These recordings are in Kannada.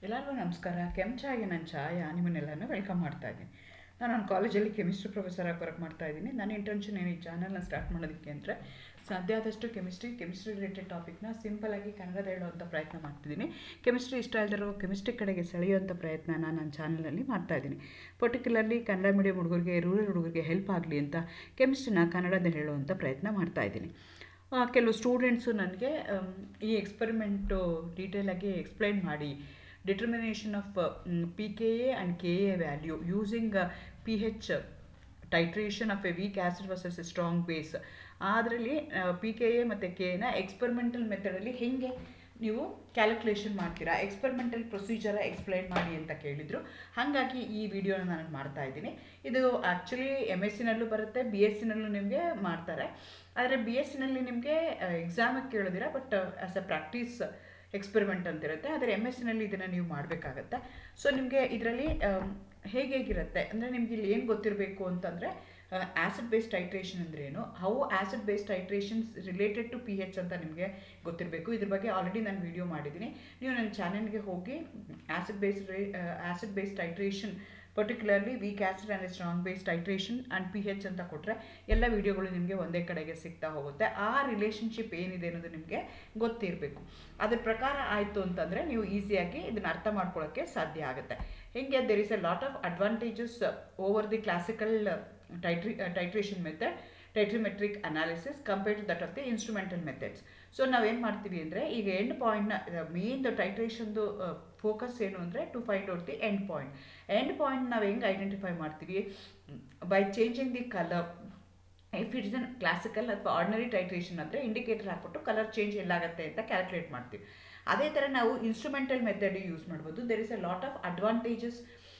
ಎಲ್ಲರಿಗೂ ನಮಸ್ಕಾರ ಕೆಂಚಾಗಿ ನನ್ನ ಛಾಯ ನಿಮ್ಮನ್ನೆಲ್ಲನೂ ವೆಲ್ಕಮ್ ಮಾಡ್ತಾ ಇದ್ದೀನಿ ನಾನು ನನ್ನ ಕಾಲೇಜಲ್ಲಿ ಕೆಮಿಸ್ಟ್ರಿ ಪ್ರೊಫೆಸರ್ ಆಗಿ ವರ್ಕ್ ಮಾಡ್ತಾ ಇದ್ದೀನಿ ನನ್ನ ಇಂಟೆನ್ಷನ್ ಏನು ಈ ಚಾನಲ್ನ ಸ್ಟಾರ್ಟ್ ಮಾಡೋದಕ್ಕೆ ಅಂದರೆ ಸಾಧ್ಯ ಆದಷ್ಟು ಕೆಮಿಸ್ಟ್ರಿ ಕೆಮಿಸ್ಟ್ರಿ ರಿಲೇಟೆಡ್ ಟಾಪಿಕ್ನ ಸಿಂಪಲಾಗಿ ಕನ್ನಡದ ಹೇಳುವಂಥ ಪ್ರಯತ್ನ ಮಾಡ್ತಿದ್ದೀನಿ ಕೆಮಿಸ್ಟ್ರಿ ಇಷ್ಟ ಇಲ್ಲದಿರೋ ಕೆಮಿಸ್ಟ್ರಿ ಕಡೆಗೆ ಸೆಳೆಯುವಂಥ ಪ್ರಯತ್ನ ನಾನು ನನ್ನ ಚಾನಲಲ್ಲಿ ಮಾಡ್ತಾ ಇದ್ದೀನಿ ಪರ್ಟಿಕ್ಯುಲರ್ಲಿ ಕನ್ನಡ ಮೀಡಿಯಂ ಹುಡುಗರಿಗೆ ರೂರಲ್ ಹುಡುಗರಿಗೆ ಹೆಲ್ಪ್ ಆಗಲಿ ಅಂತ ಕೆಮಿಸ್ಟ್ರಿನ ಕನ್ನಡದಲ್ಲಿ ಹೇಳುವಂಥ ಪ್ರಯತ್ನ ಮಾಡ್ತಾ ಇದ್ದೀನಿ ಆ, ಕೆಲವು ಸ್ಟೂಡೆಂಟ್ಸು ನನಗೆ ಈ ಎಕ್ಸ್ಪೆರಿಮೆಂಟು ಡೀಟೇಲಾಗಿ ಎಕ್ಸ್ಪ್ಲೈನ್ ಮಾಡಿ determination of p K a and K A value using p H titration of a weak acid versus a strong base ಅದರಲ್ಲಿ ಪಿ ಕೆ ಎ ಮತ್ತು ಕೆ ಎನ ಎಕ್ಸ್ಪೆರಿಮೆಂಟಲ್ ಮೆಥಡಲ್ಲಿ ಹೇಗೆ ನೀವು ಕ್ಯಾಲ್ಕುಲೇಷನ್ ಮಾಡ್ತೀರಾ ಎಕ್ಸ್ಪೆರಿಮೆಂಟಲ್ ಪ್ರೊಸೀಜರ ಎಕ್ಸ್ಪ್ಲೈನ್ ಮಾಡಿ ಅಂತ ಕೇಳಿದರು ಹಾಗಾಗಿ ಈ ವಿಡಿಯೋನ ನಾನು ಮಾಡ್ತಾ ಇದ್ದೀನಿ ಇದು ಆ್ಯಕ್ಚುಲಿ ಎಮ್ ಎಸ್ ಸಿನಲ್ಲೂ ಬರುತ್ತೆ ಬಿ ಎಸ್ ಸಿನಲ್ಲೂ ನಿಮಗೆ ಮಾಡ್ತಾರೆ ಆದರೆ ಬಿ ಎಸ್ ಸಿನಲ್ಲಿ ನಿಮಗೆ ಎಕ್ಸಾಮಿಗೆ ಕೇಳೋದಿರ but as a practice experiment ಅಂತಿರುತ್ತೆ ಆದರೆ ಎಮ್ ಎಸ್ ಸಿನಲ್ಲಿ ಇದನ್ನು ನೀವು ಮಾಡಬೇಕಾಗತ್ತೆ ಸೊ ನಿಮಗೆ ಇದರಲ್ಲಿ ಹೇಗೆ ಹೇಗಿರುತ್ತೆ ಅಂದರೆ ನಿಮ್ಗೆ ಇಲ್ಲಿ ಏನು ಗೊತ್ತಿರಬೇಕು ಅಂತಂದರೆ ಆ್ಯಸಿಡ್ ಬೇಸ್ಡ್ ಟೈಟ್ರೇಷನ್ ಅಂದರೆ ಏನು how acid based titrations related to P H ಅಂತ ನಿಮಗೆ ಗೊತ್ತಿರಬೇಕು ಇದ್ರ ಬಗ್ಗೆ ಆಲ್ರೆಡಿ ನಾನು ವಿಡಿಯೋ ಮಾಡಿದ್ದೀನಿ ನೀವು ನನ್ನ ಚಾನಲ್ಗೆ ಹೋಗಿ acid based acid based titration particularly weak acid and strong based titration and P H ಅಂತ ಕೊಟ್ಟರೆ ಎಲ್ಲ ವೀಡಿಯೋಗಳು ನಿಮಗೆ ಒಂದೇ ಕಡೆಗೆ ಸಿಗ್ತಾ ಹೋಗುತ್ತೆ ಆ ರಿಲೇಷನ್ಶಿಪ್ ಏನಿದೆ ಅನ್ನೋದು ನಿಮಗೆ ಗೊತ್ತಿರಬೇಕು ಅದ್ರ ಪ್ರಕಾರ ಆಯಿತು ಅಂತಂದರೆ ನೀವು ಈಸಿಯಾಗಿ ಇದನ್ನು ಅರ್ಥ ಮಾಡ್ಕೊಳ್ಳೋಕ್ಕೆ ಸಾಧ್ಯ ಆಗುತ್ತೆ ಹೇಗೆ there is a lot of advantages over the classical titri titration method titrimetric analysis compared to that of the instrumental methods so ನಾವೇನು ಮಾಡ್ತೀವಿ ಅಂದರೆ ಈಗ ಎಂಡ್ ಪಾಯಿಂಟ್ನ ಮೇನ್ ಟೈಟ್ರೇಷನ್ದು ಫೋಕಸ್ ಏನು ಅಂದರೆ to find out the end point end point ನಾವು ಹೆಂಗೆ ಐಡೆಂಟಿಫೈ ಮಾಡ್ತೀವಿ by changing the colour if it's an classical ಅಥವಾ ಆರ್ಡಿನರಿ ಟೈಟ್ರೇಷನ್ ಅಂದರೆ ಇಂಡಿಕೇಟರ್ ಹಾಕ್ಬಿಟ್ಟು ಕಲರ್ ಚೇಂಜ್ ಎಲ್ಲಾಗುತ್ತೆ ಅಂತ ಕ್ಯಾಲ್ಕುಲೇಟ್ ಮಾಡ್ತೀವಿ ಅದೇ ಥರ ನಾವು ಇನ್ಸ್ಟ್ರೂಮೆಂಟಲ್ ಮೆಥಡ್ ಯೂಸ್ ಮಾಡ್ಬೋದು there is a lot of advantages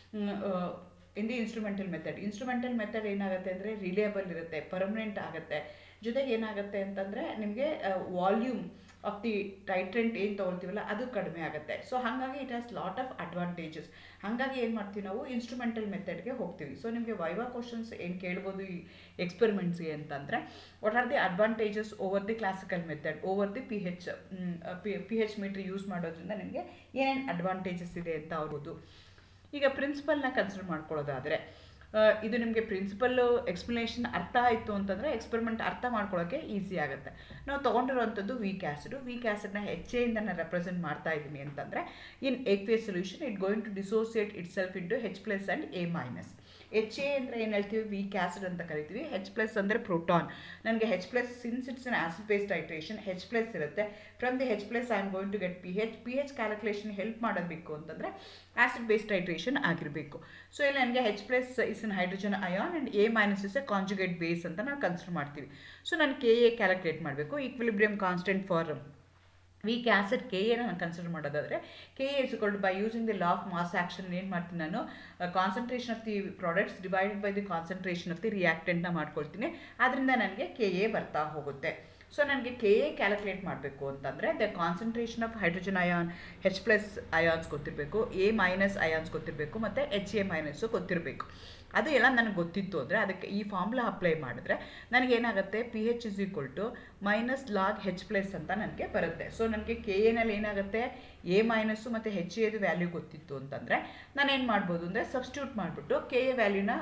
in the instrumental method instrumental method ಏನಾಗುತ್ತೆ ಅಂದರೆ ರಿಲೇಬಲ್ ಇರುತ್ತೆ ಪರ್ಮನೆಂಟ್ ಆಗುತ್ತೆ ಜೊತೆಗೆ ಏನಾಗುತ್ತೆ ಅಂತಂದರೆ ನಿಮಗೆ ವಾಲ್ಯೂಮ್ ಆಫ್ ದಿ ಟೈಟ್ರೆಂಟ್ ಏನು ತೊಗೊಳ್ತೀವಲ್ಲ ಅದು ಕಡಿಮೆ ಆಗುತ್ತೆ ಸೊ ಹಾಗಾಗಿ it has lot of advantages ಹಾಗಾಗಿ ಏನು ಮಾಡ್ತೀವಿ ನಾವು ಇನ್ಸ್ಟ್ರೂಮೆಂಟಲ್ ಮೆಥಡ್ಗೆ ಹೋಗ್ತೀವಿ ಸೊ ನಿಮಗೆ ವೈವಾ ಕ್ವಶನ್ಸ್ ಏನು ಕೇಳ್ಬೋದು ಈ ಎಕ್ಸ್ಪೆರಿಮೆಂಟ್ಸ್ಗೆ ಅಂತಂದರೆ what are the advantages over the classical method over the p H p H meter use ಮಾಡೋದ್ರಿಂದ ನಿಮಗೆ ಏನೇನು ಅಡ್ವಾಂಟೇಜಸ್ ಇದೆ ಅಂತ ಅವ್ರದ್ದು ಈಗ ಪ್ರಿನ್ಸಿಪಲ್ನ ಕನ್ಸಿಡರ್ ಮಾಡ್ಕೊಳ್ಳೋದಾದರೆ ಇದು ನಿಮಗೆ ಪ್ರಿನ್ಸಿಪಲ್ಲು ಎಕ್ಸ್ಪ್ಲನೇಷನ್ ಅರ್ಥ ಆಯಿತು ಅಂತಂದರೆ ಎಕ್ಸ್ಪೆರಿಮೆಂಟ್ ಅರ್ಥ ಮಾಡ್ಕೊಳ್ಳೋಕ್ಕೆ ಈಸಿ ಆಗುತ್ತೆ ನಾವು ತೊಗೊಂಡಿರುವಂಥದ್ದು ವೀಕ್ ಆ್ಯಸಿಡು ವೀಕ್ ಆ್ಯಸಿಡ್ನ ಎಚ್ ಎಯಿಂದ ನಾನು ರೆಪ್ರೆಸೆಂಟ್ ಮಾಡ್ತಾ ಇದ್ದೀನಿ ಅಂತಂದರೆ in aqueous solution it going to dissociate itself into H plus and A minus H A ಅಂದರೆ ಏನು ಹೇಳ್ತೀವಿ ವೀಕ್ ಆ್ಯಸಿಡ್ ಅಂತ ಕರಿತೀವಿ ಹೆಚ್ ಪ್ಲಸ್ ಅಂದರೆ ಪ್ರೋಟಾನ್ ನನಗೆ H plus since it's an acid based titration H plus ಇರುತ್ತೆ from the H plus I am going to get p H p H calculation help ಮಾಡಬೇಕು ಅಂತಂದರೆ ಆಸಿಡ್ ಬೇಸ್ಡ್ ಟೈಟ್ರೇಷನ್ ಆಗಿರಬೇಕು ಸೊ ಇಲ್ಲಿ ನನಗೆ H plus is in hydrogen ion and A minus is a conjugate base ಅಂತ ನಾವು ಕನ್ಸಿಡರ್ ಮಾಡ್ತೀವಿ ಸೊ ನಾನು ಕೆ ಎ ಕ್ಯಾಲ್ಕುಲೇಟ್ ಮಾಡಬೇಕು equilibrium constant for weak acid K ಎನ ನಾನು ಕನ್ಸಿಡರ್ ಮಾಡೋದಾದರೆ K A is called by using the law of mass action ಏನು ಮಾಡ್ತೀನಿ ನಾನು concentration of the products divided by the concentration of the ರಿಯಾಕ್ಟೆಂಟ್ನ ಮಾಡ್ಕೊಳ್ತೀನಿ ಅದರಿಂದ ನನಗೆ ಕೆ ಎ ಬರ್ತಾ ಹೋಗುತ್ತೆ ಸೊ ನನಗೆ ಕೆ ಎ ಕ್ಯಾಲ್ಕುಲೇಟ್ ಮಾಡಬೇಕು ಅಂತಂದರೆ the concentration of hydrogen ion H plus ions ಗೊತ್ತಿರಬೇಕು ಎ ಮೈನಸ್ ಅಯಾನ್ಸ್ ಗೊತ್ತಿರಬೇಕು ಮತ್ತು ಎಚ್ ಎ ಮೈನಸ್ಸು ಗೊತ್ತಿರಬೇಕು ಅದು ಎಲ್ಲ ನನಗೆ ಗೊತ್ತಿತ್ತು ಅಂದರೆ ಅದಕ್ಕೆ ಈ ಫಾರ್ಮುಲಾ ಅಪ್ಲೈ ಮಾಡಿದ್ರೆ ನನಗೇನಾಗುತ್ತೆ p H is equal to minus log H plus ಅಂತ ನನಗೆ ಬರುತ್ತೆ ಸೊ ನನಗೆ ಕೆ ಎನಲ್ಲಿ ಏನಾಗುತ್ತೆ ಎ ಮೈನಸ್ಸು ಮತ್ತು ಹೆಚ್ ಎದು ವ್ಯಾಲ್ಯೂ ಗೊತ್ತಿತ್ತು ಅಂತಂದರೆ ನಾನೇನು ಮಾಡ್ಬೋದು ಅಂದರೆ ಸಬ್ಸ್ಟ್ಯೂಟ್ ಮಾಡಿಬಿಟ್ಟು ಕೆ ಎ ವ್ಯಾಲ್ಯೂನ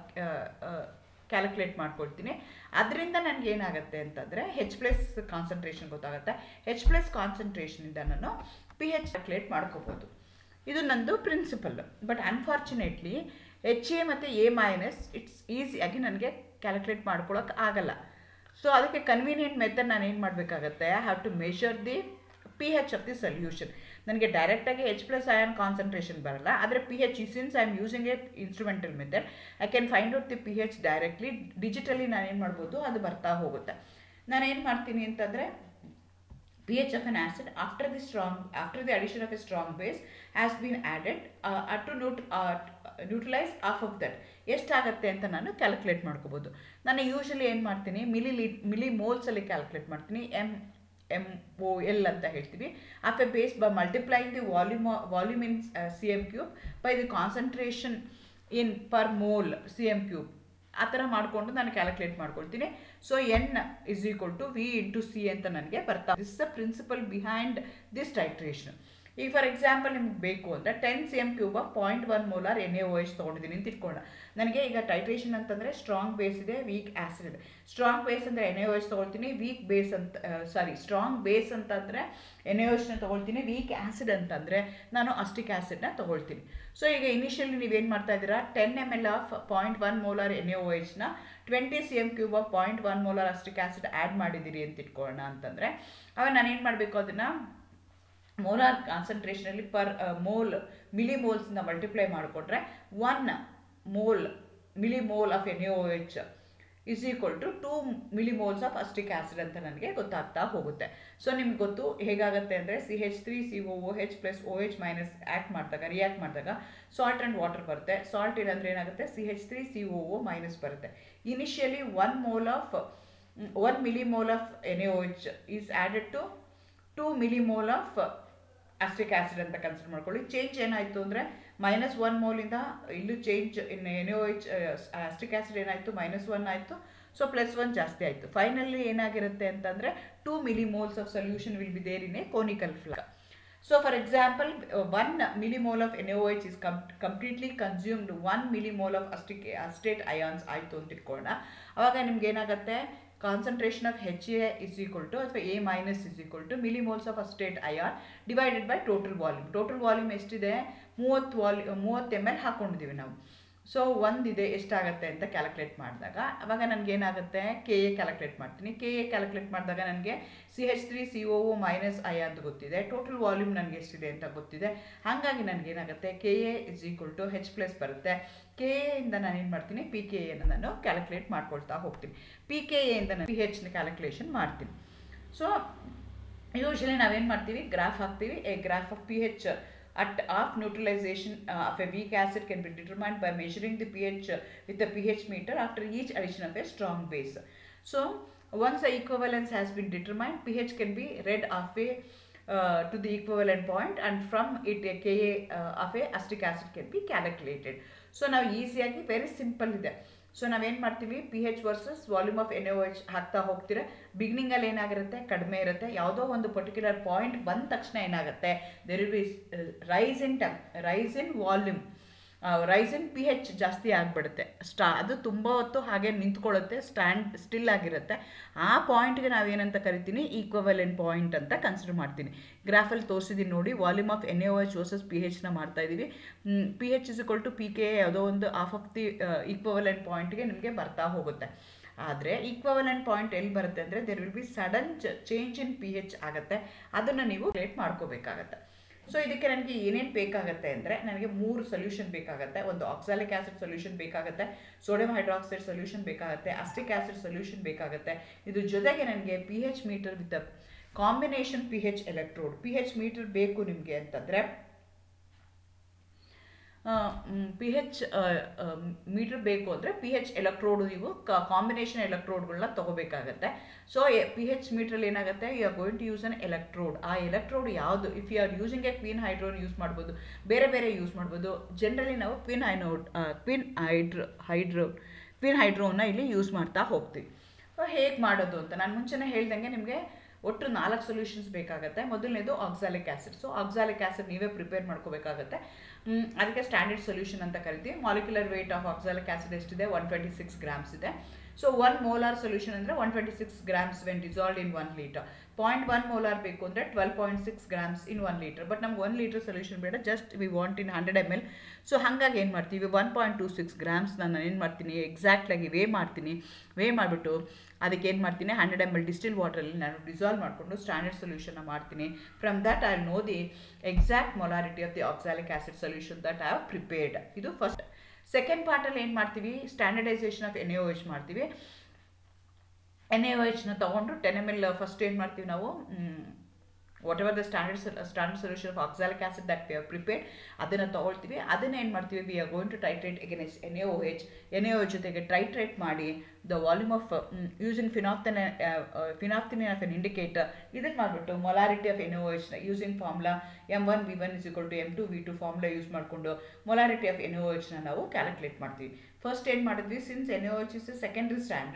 ಕ್ಯಾಲ್ಕುಲೇಟ್ ಮಾಡ್ಕೊಳ್ತೀನಿ ಅದರಿಂದ ನನಗೆ ಏನಾಗುತ್ತೆ ಅಂತಂದರೆ ಹೆಚ್ ಪ್ಲಸ್ ಕಾನ್ಸಂಟ್ರೇಷನ್ ಗೊತ್ತಾಗುತ್ತೆ ಹೆಚ್ ಪ್ಲಸ್ ಕಾನ್ಸಂಟ್ರೇಷನಿಂದ ನಾನು ಪಿ ಹೆಚ್ ಕ್ಯಾಲ್ಕುಲೇಟ್ ಮಾಡ್ಕೋಬೋದು ಇದು ನಂದು principle but unfortunately H A ಮತ್ತು ಎ ಮೈನಸ್ ಇಟ್ಸ್ ಈಸಿಯಾಗಿ ನನಗೆ ಕ್ಯಾಲ್ಕುಲೇಟ್ ಮಾಡ್ಕೊಳಕ್ಕೆ ಆಗಲ್ಲ ಸೊ ಅದಕ್ಕೆ ಕನ್ವೀನಿಯೆಂಟ್ ಮೆಥಡ್ ನಾನು ಏನು ಮಾಡಬೇಕಾಗತ್ತೆ I have to measure the p H of the solution ನನಗೆ ಡೈರೆಕ್ಟಾಗಿ ಎಚ್ ಪ್ಲಸ್ ಅಯಾನ್ ಕಾನ್ಸಂಟ್ರೇಷನ್ ಬರಲ್ಲ ಆದರೆ p H since I am using a instrumental method I can find out the p H directly digitally ನಾನೇನು ಮಾಡ್ಬೋದು ಅದು ಬರ್ತಾ ಹೋಗುತ್ತೆ ನಾನೇನು ಮಾಡ್ತೀನಿ ಅಂತಂದರೆ pH of an acid after the strong after the addition of a strong base has been added uh, uh, to neut, uh, neutralise of of that ಎಷ್ಟಾಗುತ್ತೆ ಅಂತ ನಾನು ಕ್ಯಾಲ್ಕುಲೇಟ್ ಮಾಡ್ಕೋಬೋದು ನಾನು ಯೂಶಲಿ ಏನು ಮಾಡ್ತೀನಿ ಮಿಲಿ ಲೀ ಮಿಲಿ ಮೋಲ್ಸಲ್ಲಿ ಕ್ಯಾಲ್ಕುಲೇಟ್ ಮಾಡ್ತೀನಿ ಎಮ್ ಎಮ್ ಒ ಎಲ್ ಅಂತ ಹೇಳ್ತೀವಿ of a base by multiplying the volume volume in C M cube by the concentration in per mole C M cube ಆ ಥರ ಮಾಡಿಕೊಂಡು ನಾನು ಕ್ಯಾಲ್ಕುಲೇಟ್ ಮಾಡ್ಕೊಳ್ತೀನಿ so N is equal to V into C ಅಂತ ನನಗೆ ಬರ್ತಾ this the principal behind this titration ಈಗ ಫಾರ್ ಎಕ್ಸಾಂಪಲ್ ನಿಮ್ಗೆ ಬೇಕು ಅಂದರೆ ten C M cube of point one molar N A O H ತೊಗೊಂಡಿದ್ದೀನಿ ಅಂತ ಇಟ್ಕೊಳ್ಳೋಣ ನನಗೆ ಈಗ ಟೈಟ್ರೇಷನ್ ಅಂತಂದರೆ ಸ್ಟ್ರಾಂಗ್ ಬೇಸ್ ಇದೆ ವೀಕ್ ಆ್ಯಸಿಡ್ ಇದೆ ಸ್ಟ್ರಾಂಗ್ ಬೇಸ್ ಅಂದರೆ ಎನ್ ಎ ಓ ಎಚ್ ತೊಗೊಳ್ತೀನಿ ವೀಕ್ ಬೇಸ್ ಅಂತ ಸಾರಿ ಸ್ಟ್ರಾಂಗ್ ಬೇಸ್ ಅಂತಂದರೆ ಎನ್ ಎ ಎಚ್ನ ತೊಗೊಳ್ತೀನಿ ವೀಕ್ ಆ್ಯಸಿಡ್ ಅಂತಂದರೆ ನಾನು ಅಸ್ಟಿಕ್ ಆ್ಯಸಿಡ್ನ ತೊಗೊಳ್ತೀನಿ ಸೊ ಈಗ ಇನಿಷಿಯಲಿ ನೀವೇನು ಮಾಡ್ತಾ ಇದ್ದೀರಾ ten M L of point one molar N A O ಎಚ್ನ twenty C M cube of point one molar acetic acid add ಮಾಡಿದ್ದೀರಿ ಅಂತ ಇಟ್ಕೊಳ್ಳೋಣ ಅಂತಂದರೆ ಅವಾಗ ನಾನೇನು ಮಾಡಬೇಕು ಅದನ್ನು ಮೋಲಾರ್ ಕಾನ್ಸಂಟ್ರೇಷನಲ್ಲಿ ಪರ್ ಮೋಲ್ ಮಿಲಿ ಮೋಲ್ಸಿಂದ ಮಲ್ಟಿಪ್ಲೈ ಮಾಡಿಕೊಂಡ್ರೆ one mole milli mole of N A O H is equal to two millimoles of acetic acid ಅಂತ ನನಗೆ ಗೊತ್ತಾಗ್ತಾ ಹೋಗುತ್ತೆ ಸೊ ನಿಮ್ಗೆ ಗೊತ್ತು ಹೇಗಾಗುತ್ತೆ ಅಂದರೆ C H three C O O H plus O H minus act ಮಾಡಿದಾಗ ರಿಯಾಕ್ಟ್ ಮಾಡಿದಾಗ ಸಾಲ್ಟ್ ಆ್ಯಂಡ್ ವಾಟರ್ ಬರುತ್ತೆ ಸಾಲ್ಟ್ ಇಲ್ಲಾಂದ್ರೆ ಏನಾಗುತ್ತೆ C H three C O O minus ಬರುತ್ತೆ initially one mole of one millimole of N A O H is added to two millimole of acetic acid ಅಂತ ಕನ್ಸಿಡರ್ ಮಾಡ್ಕೊಳ್ಳಿ ಚೇಂಜ್ ಏನಾಯಿತು ಅಂದರೆ ಮೈನಸ್ ಒನ್ ಮೋಲಿಂದ ಇಲ್ಲೂ change in N O H acetic acid ಏನಾಯಿತು ಮೈನಸ್ ಒನ್ ಆಯಿತು ಸೊ ಪ್ಲಸ್ ಒನ್ ಜಾಸ್ತಿ ಆಯಿತು ಫೈನಲಿ ಏನಾಗಿರುತ್ತೆ ಅಂತಂದರೆ two millimoles of solution will be there in a conical flask so for example one millimole of N O H is ಕಂ completely consumed one millimole of acetic acetate ions ಆಯಿತು ಅಂತ ಇಟ್ಕೊಳ್ಳೋಣ ಅವಾಗ ನಿಮ್ಗೆ ಏನಾಗುತ್ತೆ concentration of H A is equal to ಅಥವಾ A minus is equal to millimoles of acetate ion divided by total volume total volume ಎಷ್ಟಿದೆ ಮೂವತ್ತು ವಾಲ್ಯೂ ಮೂವತ್ತು ಎಮ್ ಎಲ್ ಹಾಕ್ಕೊಂಡಿದ್ದೀವಿ ನಾವು ಸೊ ಒಂದಿದೆ ಎಷ್ಟಾಗುತ್ತೆ ಅಂತ ಕ್ಯಾಲ್ಕುಲೇಟ್ ಮಾಡಿದಾಗ ಅವಾಗ ನನಗೆ ಏನಾಗುತ್ತೆ ಕೆ ಎ ಕ್ಯಾಲ್ಕುಲೇಟ್ ಮಾಡ್ತೀನಿ ಕೆ ಎ ಕ್ಯಾಲ್ಕುಲೇಟ್ ಮಾಡಿದಾಗ ನನಗೆ C H three C O minus I ಅಂತ ಗೊತ್ತಿದೆ ಟೋಟಲ್ ವಾಲ್ಯೂಮ್ ನನಗೆ ಎಷ್ಟಿದೆ ಅಂತ ಗೊತ್ತಿದೆ ಹಾಗಾಗಿ ನನಗೆ ಏನಾಗುತ್ತೆ K A is equal to H plus ಬರುತ್ತೆ ಕೆ ಎಯಿಂದ ನಾನು ಏನು ಮಾಡ್ತೀನಿ ಪಿ ಕೆ ಎನ ನಾನು ಕ್ಯಾಲ್ಕುಲೇಟ್ ಮಾಡ್ಕೊಳ್ತಾ ಹೋಗ್ತೀನಿ ಪಿ ಕೆ ಎಯಿಂದ ನಾನು ಪಿ ಹೆಚ್ನ ಕ್ಯಾಲ್ಕುಲೇಷನ್ ಮಾಡ್ತೀನಿ ಸೊ ಯೂಶ್ವಲಿ ನಾವೇನು ಮಾಡ್ತೀವಿ ಗ್ರಾಫ್ ಹಾಕ್ತೀವಿ a graph of P H at of neutralization uh, of a weak acid can be determined by measuring the pH uh, with a pH meter after each addition of a strong base. So once the equivalence has been determined, pH can be read off a uh, to the equivalent point and from it a Ka uh, of a acetic acid can be calculated. So now easyಯಾಗಿ ವೆರಿ ಸಿಂಪಲ್ ಇದೆ ಸೊ ನಾವೇನು ಮಾಡ್ತೀವಿ P H versus volume of N H ಹಾಕ್ತಾ ಹೋಗ್ತೀರ ಬಿಗಿನಿಂಗಲ್ಲಿ ಏನಾಗಿರುತ್ತೆ ಕಡಿಮೆ ಇರುತ್ತೆ ಯಾವುದೋ ಒಂದು ಪರ್ಟಿಕ್ಯುಲರ್ ಪಾಯಿಂಟ್ ಬಂದ ತಕ್ಷಣ ಏನಾಗುತ್ತೆ there will be rise in temp rise in volume rise in P H ಜಾಸ್ತಿ ಆಗಿಬಿಡುತ್ತೆ ಸ್ಟಾ ಅದು ತುಂಬ ಹೊತ್ತು ಹಾಗೆ ನಿಂತ್ಕೊಳ್ಳುತ್ತೆ ಸ್ಟ್ಯಾಂಡ್ ಸ್ಟಿಲ್ ಆಗಿರುತ್ತೆ ಆ ಪಾಯಿಂಟ್ಗೆ ನಾವೇನಂತ ಕರಿತೀನಿ ಈಕ್ವಲೆಂಟ್ ಪಾಯಿಂಟ್ ಅಂತ ಕನ್ಸಿಡರ್ ಮಾಡ್ತೀನಿ ಗ್ರಾಫಲ್ಲಿ ತೋರಿಸಿದ್ದೀನಿ ನೋಡಿ volume of N A H versus P ಹೆಚ್ನ ಮಾಡ್ತಾ ಇದ್ದೀವಿ P H is equal to P K ಯಾವುದೋ ಒಂದು ಆಫ್ ಆಫ್ ದಿ ಈಕ್ವಲೆಂಟ್ ಪಾಯಿಂಟ್ಗೆ ನಿಮಗೆ ಬರ್ತಾ ಹೋಗುತ್ತೆ ಆದರೆ ಈಕ್ವಲೆಂಟ್ ಪಾಯಿಂಟ್ ಎಲ್ಲಿ ಬರುತ್ತೆ ಅಂದರೆ there will be sudden change in P H ಆಗುತ್ತೆ ಅದನ್ನು ನೀವು ಕ್ರಿಯೇಟ್ ಮಾಡ್ಕೋಬೇಕಾಗತ್ತೆ ಸೊ ಇದಕ್ಕೆ ನನಗೆ ಏನೇನು ಬೇಕಾಗುತ್ತೆ ಅಂದರೆ ನನಗೆ ಮೂರು ಸೊಲ್ಯೂಷನ್ ಬೇಕಾಗುತ್ತೆ ಒಂದು ಆಕ್ಸಾಲಿಕ್ ಆ್ಯಸಿಡ್ ಸೊಲ್ಯೂಷನ್ ಬೇಕಾಗುತ್ತೆ ಸೋಡಿಯಂ ಹೈಡ್ರಾಕ್ಸೈಡ್ ಸೊಲ್ಯೂಷನ್ ಬೇಕಾಗುತ್ತೆ ಅಸ್ಟಿಕ್ ಆ್ಯಸಿಡ್ ಸೊಲ್ಯೂಷನ್ ಬೇಕಾಗುತ್ತೆ ಇದ್ರ ಜೊತೆಗೆ ನನಗೆ P H meter with combination P H electrode P H meter ಬೇಕು ನಿಮಗೆ ಅಂತಂದರೆ ಪಿ ಹೆಚ್ ಮೀಟರ್ ಬೇಕು ಅಂದರೆ ಪಿ ಹೆಚ್ ಎಲೆಕ್ಟ್ರೋಡ್ ನೀವು ಕಾಂಬಿನೇಷನ್ ಎಲೆಕ್ಟ್ರೋಡ್ಗಳನ್ನ ತೊಗೋಬೇಕಾಗತ್ತೆ ಸೊ ಪಿ ಹೆಚ್ ಮೀಟ್ರಲ್ಲಿ ಏನಾಗುತ್ತೆ you are going to use an electrode ಆ ಎಲೆಕ್ಟ್ರೋಡ್ ಯಾವುದು if you are using a quinhydrone use ಮಾಡ್ಬೋದು ಬೇರೆ ಬೇರೆ ಯೂಸ್ ಮಾಡ್ಬೋದು ಜನರಲಿ ನಾವು ಕ್ವೀನ್ ಹೈನೋಡ್ ಕ್ವೀನ್ ಹೈಡ್ರೋ ಹೈಡ್ರೋ ಕ್ವೀನ್ ಹೈಡ್ರೋನ ಇಲ್ಲಿ ಯೂಸ್ ಮಾಡ್ತಾ ಹೋಗ್ತೀವಿ ಹೇಗೆ ಮಾಡೋದು ಅಂತ ನಾನು ಮುಂಚೆನೇ ಹೇಳ್ದಂಗೆ ನಿಮಗೆ ಒಟ್ಟು ನಾಲ್ಕು ಸೊಲ್ಯೂಷನ್ಸ್ ಬೇಕಾಗುತ್ತೆ ಮೊದಲನೇದು oxalic acid so oxalic acid ನೀವೇ ಪ್ರಿಪೇರ್ ಮಾಡ್ಕೋಬೇಕಾಗತ್ತೆ ಅದಕ್ಕೆ ಸ್ಟ್ಯಾಂಡರ್ಡ್ ಸೊಲ್ಯೂಷನ್ ಅಂತ ಕರಿತೀವಿ molecular weight of oxalic acid ಎಷ್ಟಿದೆ ಒನ್ ಟ್ವೆಂಟಿ ಸಿಕ್ಸ್ ಗ್ರಾಮ್ಸ್ ಇದೆ ಸೊ ಒನ್ ಮೋಲಾರ್ ಸೊಲ್ಯೂಷನ್ ಅಂದರೆ one twenty six grams when dissolved in one litre point one molar ಬೇಕು ಅಂದರೆ twelve point six grams in one litre but ನಮ್ಗೆ ಒನ್ ಲೀಟರ್ ಸೊಲ್ಯೂಷನ್ ಬೇಡ just we want in hundred M L so ಹಾಗಾಗಿ ಏನು ಮಾಡ್ತೀವಿ one point two six grams ನಾನು ಏನು ಮಾಡ್ತೀನಿ ಎಕ್ಸಾಕ್ಟಾಗಿ ವೇ ಮಾಡ್ತೀನಿ ವೇ ಮಾಡಿಬಿಟ್ಟು ಅದಕ್ಕೆ ಏನು ಮಾಡ್ತೀನಿ ಹಂಡ್ರೆಡ್ ಎಮ್ ಎಲ್ ಡಿಸ್ಟಿಲ್ ವಾಟರಲ್ಲಿ ನಾನು ಡಿಸಾಲ್ವ್ ಮಾಡಿಕೊಂಡು ಸ್ಟ್ಯಾಂಡರ್ಡ್ ಸೊಲ್ಯೂಷನ್ನ ಮಾಡ್ತೀನಿ from that I know the exact molarity of the oxalic acid solution that I have prepared ಇದು ಫಸ್ಟ್ ಸೆಕೆಂಡ್ ಪಾರ್ಟಲ್ಲಿ ಏನು ಮಾಡ್ತೀವಿ standardisation of N A H ಮಾಡ್ತೀವಿ ಎನ್ ಎ ಎಚ್ನ ತೊಗೊಂಡು ಟೆನ್ ಎಮ್ ಎಲ್ ಫಸ್ಟ್ ಏನು ಮಾಡ್ತೀವಿ ನಾವು whatever the standard standard solution of oxalic acid that we are prepared ಅದನ್ನು ತೊಗೊಳ್ತೀವಿ ಅದನ್ನು ಏನು ಮಾಡ್ತೀವಿ we are going to titrate against N A O H N A O ಜೊತೆಗೆ ಟ್ರೈಟ್ರೇಟ್ ಮಾಡಿ the volume of using phenolphthalein phenolphthalein of an indicator ಇದನ್ನು ಮಾಡಿಬಿಟ್ಟು ಮೊಲಾರಿಟಿ ಆಫ್ ಎನ್ ಒ ಎಚ್ನ using formula M one V one is equal to M two V two formula use ಮಾಡಿಕೊಂಡು ಮೊಲಾರಿಟಿ ಆಫ್ ಎನ್ ಒ ಎಚ್ನ ನಾವು ಕ್ಯಾಲ್ಕುಲೇಟ್ ಮಾಡ್ತೀವಿ ಫಸ್ಟ್ ಏನು ಮಾಡಿದ್ವಿ since N O H is secondary standard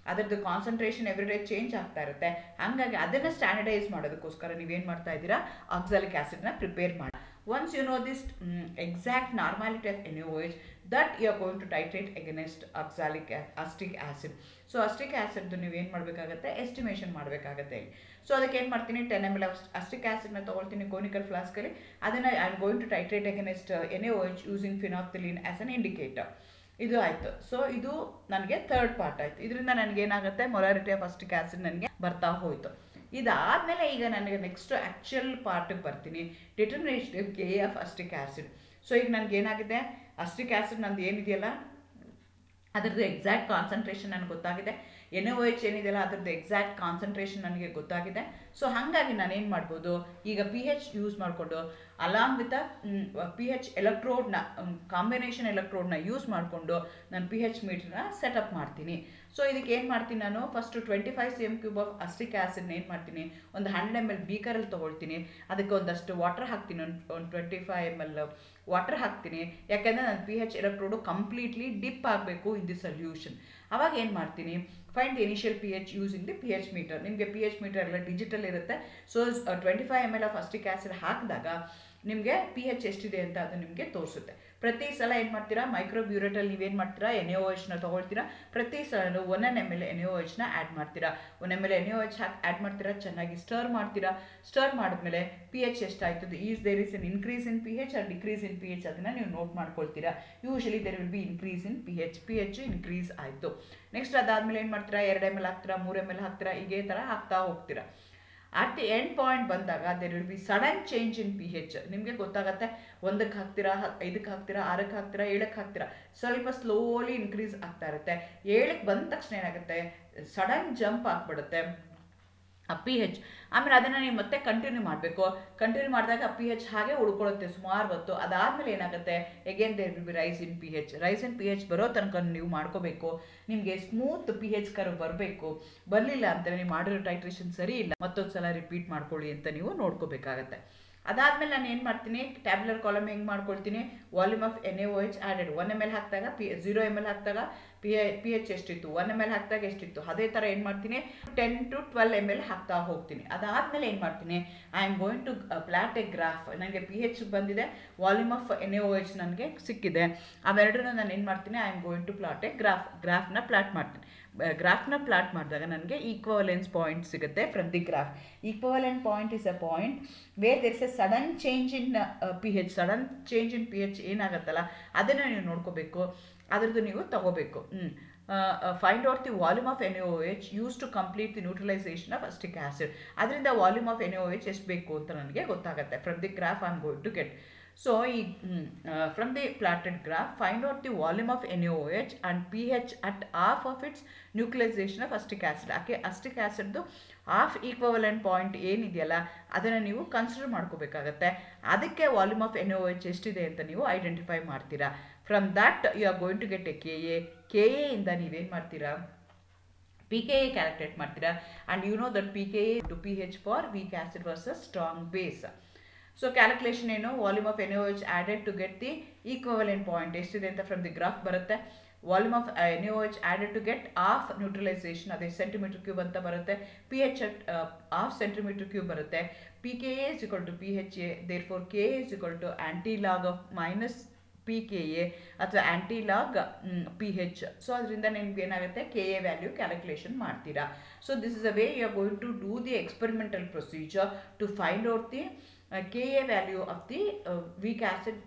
ಅದರದ್ದು ಕಾನ್ಸಂಟ್ರೇಷನ್ ಎವ್ರಿಡೇ ಚೇಂಜ್ ಆಗ್ತಾ ಇರುತ್ತೆ ಹಾಗಾಗಿ ಅದನ್ನು ಸ್ಟ್ಯಾಂಡರ್ಡೈಸ್ ಮಾಡೋದಕ್ಕೋಸ್ಕರ ನೀವೇನು ಮಾಡ್ತಾ ಇದ್ದೀರಾ ಆಕ್ಸಾಲಿಕ್ ಆ್ಯಸಿಡ್ನ ಪ್ರಿಪೇರ್ ಮಾಡಿ once you know this exact normality of ಎನ್ಯೋವೇಜ್ that you are going to titrate against oxalic acetic acid so acetic ಆ್ಯಸಿಡ್ದು ನೀವು ಏನು ಮಾಡಬೇಕಾಗತ್ತೆ ಎಸ್ಟಿಮೇಷನ್ ಮಾಡಬೇಕಾಗತ್ತೆ ಸೊ ಅದಕ್ಕೆ ಏನು ಮಾಡ್ತೀನಿ ಟೆನ್ ಎಮ್ ಎಲ್ ಅಸ್ಟಿಕ್ ಆ್ಯಸಿಡ್ನ ತೊಗೊಳ್ತೀನಿ ಕೋನಿಕಲ್ ಫ್ಲಾಸ್ಕಲ್ಲಿ ಅದನ್ನು I am going to titrate against N H using phenolphthalein as an indicator ಇದು ಆಯಿತು ಸೊ ಇದು ನನಗೆ ಥರ್ಡ್ ಪಾರ್ಟ್ ಆಯಿತು ಇದರಿಂದ ನನಗೆ ಏನಾಗುತ್ತೆ ಮೊಲಾರಿಟಿ ಆಫ್ ಅಸ್ಟಿಕ್ ಆ್ಯಸಿಡ್ ನನಗೆ ಬರ್ತಾ ಹೋಯಿತು ಇದಾದಮೇಲೆ ಈಗ ನನಗೆ ನೆಕ್ಸ್ಟ್ ಆ್ಯಕ್ಚುಯಲ್ ಪಾರ್ಟಿಗೆ ಬರ್ತೀನಿ determination K of acetic acid so ಈಗ ನನಗೆ ಏನಾಗಿದೆ ಅಸ್ಟಿಕ್ ಆ್ಯಸಿಡ್ ನಂದು ಏನಿದೆಯಲ್ಲ ಅದರದ್ದು ಎಕ್ಸಾಕ್ಟ್ ಕಾನ್ಸಂಟ್ರೇಷನ್ ನನಗೆ ಗೊತ್ತಾಗಿದೆ ಎನ್ ಒ ಎಚ್ ಏನಿದೆಯಲ್ಲ ಅದರದ್ದು ಎಕ್ಸಾಕ್ಟ್ ಕಾನ್ಸಂಟ್ರೇಷನ್ ನನಗೆ ಗೊತ್ತಾಗಿದೆ ಸೊ ಹಾಗಾಗಿ ನಾನೇನು ಮಾಡ್ಬೋದು ಈಗ ಪಿ ಹೆಚ್ ಯೂಸ್ ಮಾಡಿಕೊಂಡು ಅಲಾಂಗ್ ವಿತ್ ಪಿ ಹೆಚ್ ಎಲೆಕ್ಟ್ರೋಡ್ನ ಕಾಂಬಿನೇಷನ್ ಎಲೆಕ್ಟ್ರೋಡ್ನ ಯೂಸ್ ಮಾಡಿಕೊಂಡು ನಾನು ಪಿ ಹೆಚ್ ಮೀಟ್ರನ್ನ ಸೆಟಪ್ ಮಾಡ್ತೀನಿ ಸೊ ಇದಕ್ಕೆ ಏನು ಮಾಡ್ತೀನಿ ನಾನು first twenty five C M cube of acetic ಆ್ಯಸಿಡ್ನ ಏನು ಮಾಡ್ತೀನಿ ಒಂದು ಹಂಡ್ರೆಡ್ ಎಮ್ ಎಲ್ ಬೀಕರಲ್ಲಿ ತೊಗೊಳ್ತೀನಿ ಅದಕ್ಕೆ ಒಂದಷ್ಟು ವಾಟರ್ ಹಾಕ್ತೀನಿ ಒಂದು ಒಂದು twenty five M L water ಹಾಕ್ತೀನಿ ಯಾಕೆಂದರೆ ನನ್ನ P H electrode completely dip ಆಗಬೇಕು ಇನ್ ದಿ ಸೊಲ್ಯೂಷನ್ ಅವಾಗ ಏನು ಮಾಡ್ತೀನಿ find the initial P H using the P H meter ನಿಮಗೆ ಪಿ ಎಚ್ ಮೀಟರ್ ಎಲ್ಲ ಡಿಜಿಟಲ್ ಇರುತ್ತೆ so twenty five M L of acetic acid ಹಾಕಿದಾಗ ನಿಮಗೆ ಪಿ ಎಚ್ ಎಷ್ಟಿದೆ ಅಂತ ಅದು ನಿಮಗೆ ತೋರಿಸುತ್ತೆ ಪ್ರತಿ ಸಲ ಏನು ಮಾಡ್ತೀರಾ ಮೈಕ್ರೋಬ್ಯೂರೇಟಲ್ಲಿ ನೀವೇನು ಮಾಡ್ತೀರಾ ಎನ್ ಎ ಎಚ್ನ ತೊಗೊಳ್ತೀರಾ ಪ್ರತಿ ಸಲ one N M L N A ಎಚ್ನ ಆ್ಯಡ್ ಮಾಡ್ತೀರಾ one M L N A H ಹಾಕಿ ಆ್ಯಡ್ ಮಾಡ್ತೀರಾ ಚೆನ್ನಾಗಿ ಸ್ಟರ್ ಮಾಡ್ತೀರಾ ಸ್ಟರ್ ಮಾಡಿದ್ಮೇಲೆ ಪಿ ಎಚ್ ಎಷ್ಟಾಯ್ತದೆ is there is in increase in P H or decrease in P H ಅದನ್ನು ನೀವು ನೋಟ್ ಮಾಡ್ಕೊಳ್ತೀರಾ usually there will be increase in P H P H increase ಆಯಿತು ನೆಕ್ಸ್ಟ್ ಅದಾದಮೇಲೆ ಏನು ಮಾಡ್ತೀರಾ ಎರಡು ಎಮ್ ಎಲ್ ಹಾಕ್ತೀರಾ ಮೂರು ಎಮ್ ಎಲ್ ಹಾಕ್ತೀರಾ ಇದೇ ಥರ ಹಾಕ್ತಾ ಹೋಗ್ತೀರಾ ಅಟ್ ದಿ ಎಂಡ್ ಪಾಯಿಂಟ್ ಬಂದಾಗ there will be sudden change in P H ನಿಮಗೆ ಗೊತ್ತಾಗತ್ತೆ ಒಂದಕ್ಕೆ ಹಾಕ್ತೀರಾ ಐದಕ್ಕೆ ಹಾಕ್ತೀರಾ ಆರಕ್ಕೆ ಹಾಕ್ತೀರಾ ಏಳಕ್ಕೆ ಹಾಕ್ತೀರಾ ಸ್ವಲ್ಪ ಸ್ಲೋಲಿ ಇನ್ಕ್ರೀಸ್ ಆಗ್ತಾ ಇರುತ್ತೆ ಏಳಕ್ಕೆ ಬಂದ ತಕ್ಷಣ ಏನಾಗುತ್ತೆ ಸಡನ್ ಜಂಪ್ ಆಗ್ಬಿಡುತ್ತೆ ಆ ಪಿ ಹೆಚ್ ಆಮೇಲೆ ಅದನ್ನು ನೀವು ಮತ್ತೆ ಕಂಟಿನ್ಯೂ ಮಾಡಬೇಕು ಕಂಟಿನ್ಯೂ ಮಾಡಿದಾಗ ಪಿ ಹೆಚ್ ಹಾಗೆ ಉಳ್ಕೊಳ್ಳುತ್ತೆ ಸುಮಾರು ಹೊತ್ತು ಅದಾದಮೇಲೆ ಏನಾಗುತ್ತೆ again there will be rise in P H rise in P H ಬರೋ ತನಕ ನೀವು ಮಾಡ್ಕೋಬೇಕು ನಿಮಗೆ ಸ್ಮೂತ್ ಪಿ ಹೆಚ್ ಕರು ಬರಬೇಕು ಬರಲಿಲ್ಲ ಅಂತಲೇ ನೀವು ಮಾಡಿರೋ ಟೈಟ್ರೇಷನ್ ಸರಿ ಇಲ್ಲ ಮತ್ತೊಂದು ಸಲ ರಿಪೀಟ್ ಮಾಡ್ಕೊಳ್ಳಿ ಅಂತ ನೀವು ನೋಡ್ಕೋಬೇಕಾಗತ್ತೆ ಅದಾದಮೇಲೆ ನಾನು ಏನು ಮಾಡ್ತೀನಿ ಟ್ಯಾಬ್ಲೆಟ್ ಕಾಲಮ್ ಹೆಂಗೆ ಮಾಡ್ಕೊಳ್ತೀನಿ volume of N A H added one M L ಹಾಕಿದಾಗ ಪಿ ಝೀರೋ ಎಮ್ ಎಲ್ ಹಾಕಿದಾಗ ಪಿ ಎ ಪಿ ಎಚ್ ಎಷ್ಟಿತ್ತು ಒನ್ ಎಮ್ ಎಲ್ ಹಾಕಿದಾಗ ಎಷ್ಟಿತ್ತು ಅದೇ ಥರ ಏನು ಮಾಡ್ತೀನಿ ten to twelve M L ಹಾಕ್ತಾ ಹೋಗ್ತೀನಿ ಅದಾದಮೇಲೆ ಏನು ಮಾಡ್ತೀನಿ I am going to plot a graph ನನಗೆ ಪಿ ಎಚ್ ಬಂದಿದೆ volume of N A H ನನಗೆ ಸಿಕ್ಕಿದೆ ಅವೆರಡನ್ನ ನಾನು ಏನು ಮಾಡ್ತೀನಿ I am going to plot a graph ಗ್ರಾಫ್ನ ಪ್ಲಾಟ್ ಮಾಡ್ತೀನಿ ಗ್ರಾಫ್ನ ಪ್ಲಾಟ್ ಮಾಡಿದಾಗ ನನಗೆ ಈಕ್ವಲೆನ್ಸ್ ಪಾಯಿಂಟ್ ಸಿಗುತ್ತೆ from the graph equivalent point is a point where there's a sudden change in P H sudden change in P H ಏನಾಗುತ್ತಲ್ಲ ಅದನ್ನು ನೀವು ನೋಡ್ಕೋಬೇಕು ಅದರದ್ದು ನೀವು ತಗೋಬೇಕು ಹ್ಞೂ find out the volume of N O H use to complete the neutralisation of acetic acid ಅದರಿಂದ volume of N O H ಎಷ್ಟು ಬೇಕು ಅಂತ ನನಗೆ ಗೊತ್ತಾಗುತ್ತೆ from the graph I am going to get so ಈ from the plotted graph find out the volume of N O H and P H at half of its neutralisation of acetic acid ಯಾಕೆ ಅಸ್ಟಿಕ್ ಆ್ಯಸಿಡ್ದು ಹಾಫ್ ಈಕ್ವಲೆಂಟ್ ಪಾಯಿಂಟ್ ಏನಿದೆಯಲ್ಲ ಅದನ್ನು ನೀವು ಕನ್ಸಿಡರ್ ಮಾಡ್ಕೋಬೇಕಾಗತ್ತೆ ಅದಕ್ಕೆ volume of N O H ಎಷ್ಟಿದೆ ಅಂತ ನೀವು ಐಡೆಂಟಿಫೈ ಮಾಡ್ತೀರಾ from that you are going to get a K A K ಎಯಿಂದ ನೀವೇನು ಮಾಡ್ತೀರಾ ಪಿ ಕೆ ಎ ಕ್ಯಾಲ್ಕುಲೇಟ್ ಮಾಡ್ತೀರಾ and you know that P K A to P H for weak acid versus strong base so calculation ಏನು volume of N O H added to get the equivalent point ಎಷ್ಟಿದೆ ಅಂತ ಫ್ರಮ್ ದಿ ಗ್ರಾಫ್ ಬರುತ್ತೆ volume of N O H added to get half neutralisation ಅದೇ ಸೆಂಟಿಮೀಟರ್ ಕ್ಯೂಬ್ ಅಂತ ಬರುತ್ತೆ P H at half centimetre cube ಬರುತ್ತೆ P K A is equal to P H A there four K A is equal to antilog of minus P K A ಅಥವಾ antilog P H so ಅದರಿಂದ ನಿಮ್ಗೆ ಏನಾಗುತ್ತೆ ಕೆ ಎ ವ್ಯಾಲ್ಯೂ ಕ್ಯಾಲ್ಕುಲೇಷನ್ ಮಾಡ್ತೀರಾ so this is a way you are going to do the experimental procedure to find out the K A value of the weak acid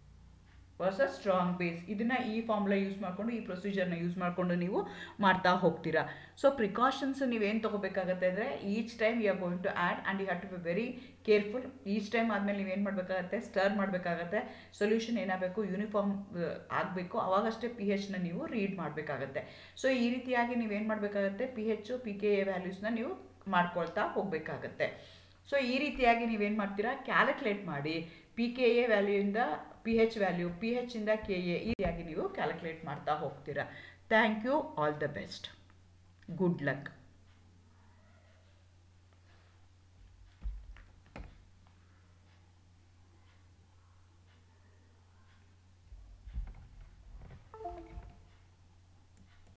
versus strong base ಇದನ್ನು ಈ ಫಾರ್ಮುಲಾ ಯೂಸ್ ಮಾಡಿಕೊಂಡು ಈ ಪ್ರೊಸೀಜರ್ನ ಯೂಸ್ ಮಾಡಿಕೊಂಡು ನೀವು ಮಾಡ್ತಾ ಹೋಗ್ತೀರಾ ಸೊ ಪ್ರಿಕಾಷನ್ಸ್ ನೀವೇನು ತೊಗೋಬೇಕಾಗತ್ತೆ ಅಂದರೆ each time you are going to add and you have to be very careful each time ಆದಮೇಲೆ ನೀವೇನು ಮಾಡಬೇಕಾಗತ್ತೆ ಸ್ಟರ್ ಮಾಡಬೇಕಾಗತ್ತೆ ಸೊಲ್ಯೂಷನ್ ಏನಾಗಬೇಕು ಯೂನಿಫಾರ್ಮ್ ಆಗಬೇಕು ಅವಾಗಷ್ಟೇ ಪಿ ಹೆಚ್ನ ನೀವು ರೀಡ್ ಮಾಡಬೇಕಾಗತ್ತೆ ಸೊ ಈ ರೀತಿಯಾಗಿ ನೀವೇನು ಮಾಡಬೇಕಾಗತ್ತೆ ಪಿ ಹೆಚ್ಚು ಪಿ ಕೆ ಎ ವ್ಯಾಲ್ಯೂಸ್ನ ನೀವು ಮಾಡ್ಕೊಳ್ತಾ ಹೋಗಬೇಕಾಗತ್ತೆ ಸೊ ಈ ರೀತಿಯಾಗಿ ನೀವೇನು ಮಾಡ್ತೀರಾ ಕ್ಯಾಲ್ಕುಲೇಟ್ ಮಾಡಿ ಪಿ ಕೆ ಎ ವ್ಯಾಲ್ಯೂಯಿಂದ ಪಿ ಹೆಚ್ ವ್ಯಾಲ್ಯೂ ಪಿ ಹೆಚ್ಚಿಂದ ಕೆ ಎ ಈ ರೀತಿಯಾಗಿ ನೀವು ಕ್ಯಾಲ್ಕುಲೇಟ್ ಮಾಡ್ತಾ ಹೋಗ್ತೀರಾ thank you all the best good luck